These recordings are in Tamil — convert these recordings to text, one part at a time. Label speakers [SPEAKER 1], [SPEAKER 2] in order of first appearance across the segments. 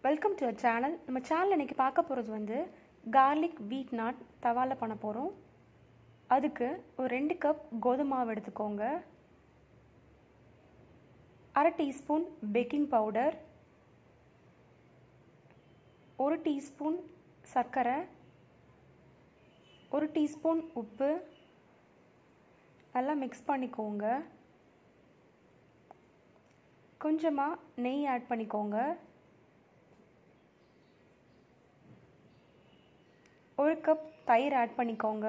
[SPEAKER 1] வெல்கம் டு சேனல் நம்ம சேனல் இன்னைக்கு பார்க்க போகிறது வந்து கார்லிக் வீட் நாட் தவால பண்ண போகிறோம் அதுக்கு ஒரு ரெண்டு கப் கோதுமை மாவு எடுத்துக்கோங்க அரை டீஸ்பூன் பேக்கிங் பவுடர் ஒரு டீஸ்பூன் சர்க்கரை ஒரு டீஸ்பூன் உப்பு நல்லா மிக்ஸ் பண்ணிக்கோங்க கொஞ்சமாக நெய் ஆட் பண்ணிக்கோங்க ஒரு கப் தயிர் ஆட் பண்ணிக்கோங்க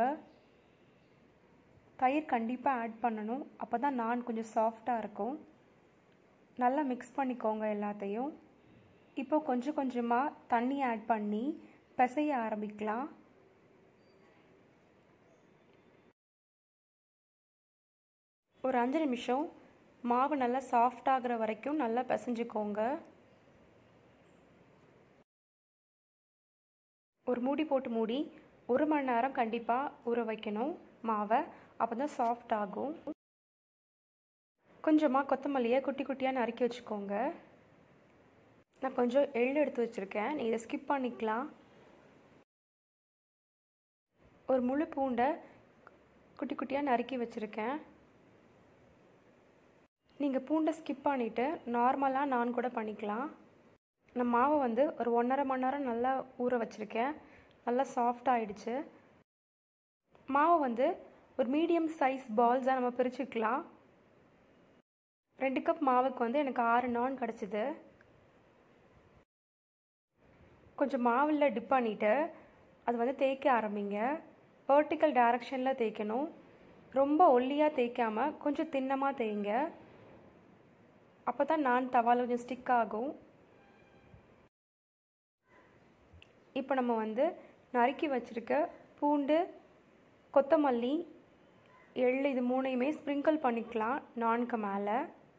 [SPEAKER 1] தயிர் கண்டிப்பாக ஆட் பண்ணணும் அப்போ தான் நான் கொஞ்சம் சாஃப்டாக இருக்கும் நல்லா மிக்ஸ் பண்ணிக்கோங்க எல்லாத்தையும் இப்போ கொஞ்சம் கொஞ்சமாக தண்ணி ஆட் பண்ணி பிசைய ஆரம்பிக்கலாம் ஒரு அஞ்சு நிமிஷம் மாவு நல்லா சாஃப்ட் ஆகிற வரைக்கும் நல்லா பிசைஞ்சுக்கோங்க ஒரு மூடி போட்டு மூடி ஒரு மணி நேரம் கண்டிப்பாக ஊற வைக்கணும் மாவை அப்போ தான் சாஃப்ட் ஆகும் கொஞ்சமாக கொத்தமல்லியை குட்டி குட்டியாக நறுக்கி வச்சுக்கோங்க நான் கொஞ்சம் எள்ளு எடுத்து வச்சுருக்கேன் நீ இதை ஸ்கிப் பண்ணிக்கலாம் ஒரு முழு பூண்டை குட்டி குட்டியாக நறுக்கி வச்சுருக்கேன் நீங்கள் பூண்டை ஸ்கிப் பண்ணிவிட்டு நார்மலாக நான் கூட பண்ணிக்கலாம் நான் மாவை வந்து ஒரு ஒன்றரை மணி நேரம் நல்லா ஊற வச்சுருக்கேன் நல்லா சாஃப்ட் ஆகிடுச்சு மாவை வந்து ஒரு மீடியம் சைஸ் பால்ஸாக நம்ம பிரிச்சுக்கலாம் ரெண்டு கப் மாவுக்கு வந்து எனக்கு ஆறு நான் கிடச்சிது கொஞ்சம் மாவில் டிப் பண்ணிவிட்டு அது வந்து தேய்க்க ஆரம்பிங்க வேர்ட்டிக்கல் டைரக்ஷனில் தேய்க்கணும் ரொம்ப ஒல்லியாக தேய்க்காமல் கொஞ்சம் தின்னமாக தேய்ங்க அப்போ தான் நான் தவால கொஞ்சம் ஸ்டிக் ஆகும் இப்போ நம்ம வந்து நறுக்கி வச்சுருக்க பூண்டு கொத்தமல்லி எள் இது மூணையுமே ஸ்ப்ரிங்கிள் பண்ணிக்கலாம் நான்கு மேலே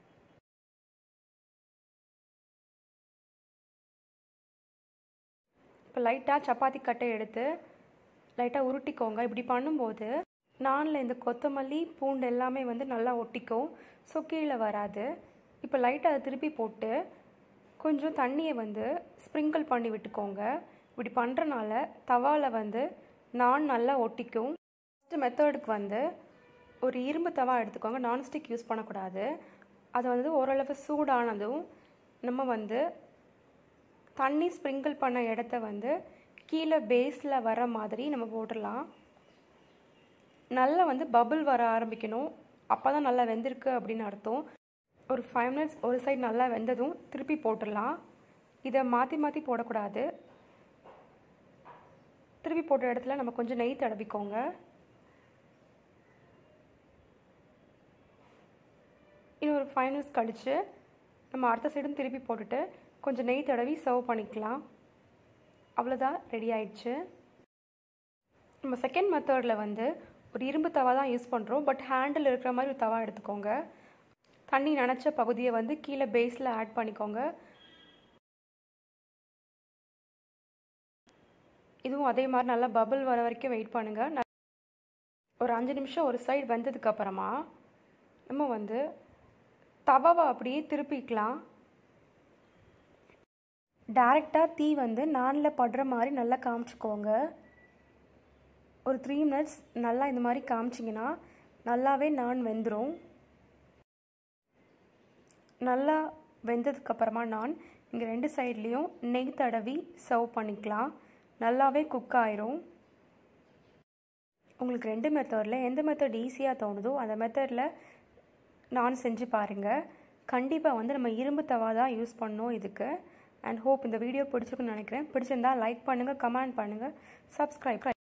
[SPEAKER 1] இப்போ லைட்டாக சப்பாத்தி கட்டை எடுத்து லைட்டாக உருட்டிக்கோங்க இப்படி பண்ணும்போது நானில் இந்த கொத்தமல்லி பூண்டு எல்லாமே வந்து நல்லா ஒட்டிக்கும் ஸோ கீழே வராது இப்போ லைட்டாக அதை திருப்பி போட்டு கொஞ்சம் தண்ணியை வந்து ஸ்ப்ரிங்கிள் பண்ணி விட்டுக்கோங்க இப்படி பண்ணுறனால தவாவில் வந்து நான் நல்லா ஒட்டிக்கும் ஃபஸ்ட்டு மெத்தடுக்கு வந்து ஒரு இரும்பு தவா எடுத்துக்கோங்க நான்ஸ்டிக் யூஸ் பண்ணக்கூடாது அது வந்து ஓரளவு சூடானதும் நம்ம வந்து தண்ணி ஸ்ப்ரிங்கிள் பண்ண இடத்த வந்து கீழே பேஸில் வர மாதிரி நம்ம போட்டுடலாம் நல்லா வந்து பபுள் வர ஆரம்பிக்கணும் அப்போ தான் நல்லா வெந்திருக்கு அப்படின்னு அர்த்தம் ஒரு ஃபைவ் மினிட்ஸ் ஒரு சைடு நல்லா வெந்ததும் திருப்பி போட்டுடலாம் இதை மாற்றி மாற்றி போடக்கூடாது திருப்பி போட்ட இடத்துல நம்ம கொஞ்சம் நெய் தடவிக்கோங்க இன்னும் ஒரு ஃபைவ் மினிட்ஸ் கழித்து நம்ம அடுத்த சைடும் திருப்பி போட்டுட்டு கொஞ்சம் நெய் தடவி சர்வ் பண்ணிக்கலாம் அவ்வளோதான் ரெடி ஆயிடுச்சு நம்ம செகண்ட் மெத்தடில் வந்து ஒரு இரும்பு தவா தான் யூஸ் பண்ணுறோம் பட் ஹேண்டில் இருக்கிற மாதிரி ஒரு தவா எடுத்துக்கோங்க தண்ணி நனைச்ச பகுதியை வந்து கீழே பேஸில் ஆட் பண்ணிக்கோங்க இதுவும் அதே மாதிரி நல்லா பபிள் வர வரைக்கும் வெயிட் பண்ணுங்கள் ஒரு அஞ்சு நிமிஷம் ஒரு சைடு வெந்ததுக்கு அப்புறமா நம்ம வந்து தவாவை அப்படியே திருப்பிக்கலாம் டைரெக்டாக தீ வந்து நானில் படுற மாதிரி நல்லா காமிச்சிக்கோங்க ஒரு த்ரீ மினிட்ஸ் நல்லா இந்த மாதிரி காமிச்சிங்கன்னா நல்லாவே நான் வெந்துடும் நல்லா வெந்ததுக்கப்புறமா நான் இங்கே ரெண்டு சைட்லேயும் நெய் தடவி சர்வ் பண்ணிக்கலாம் நல்லாவே குக் ஆயிரும் உங்களுக்கு ரெண்டு மெத்தடில் எந்த மெத்தட் ஈஸியாக தோணுதோ அந்த மெத்தடில் நான் செஞ்சு பாருங்கள் கண்டிப்பாக வந்து நம்ம இரும்பு தவா தான் யூஸ் பண்ணோம் இதுக்கு அண்ட் ஹோப் இந்த வீடியோ பிடிச்சிருக்குன்னு நினைக்கிறேன் பிடிச்சிருந்தா லைக் பண்ணுங்கள் கமெண்ட் பண்ணுங்கள் சப்ஸ்கிரைப்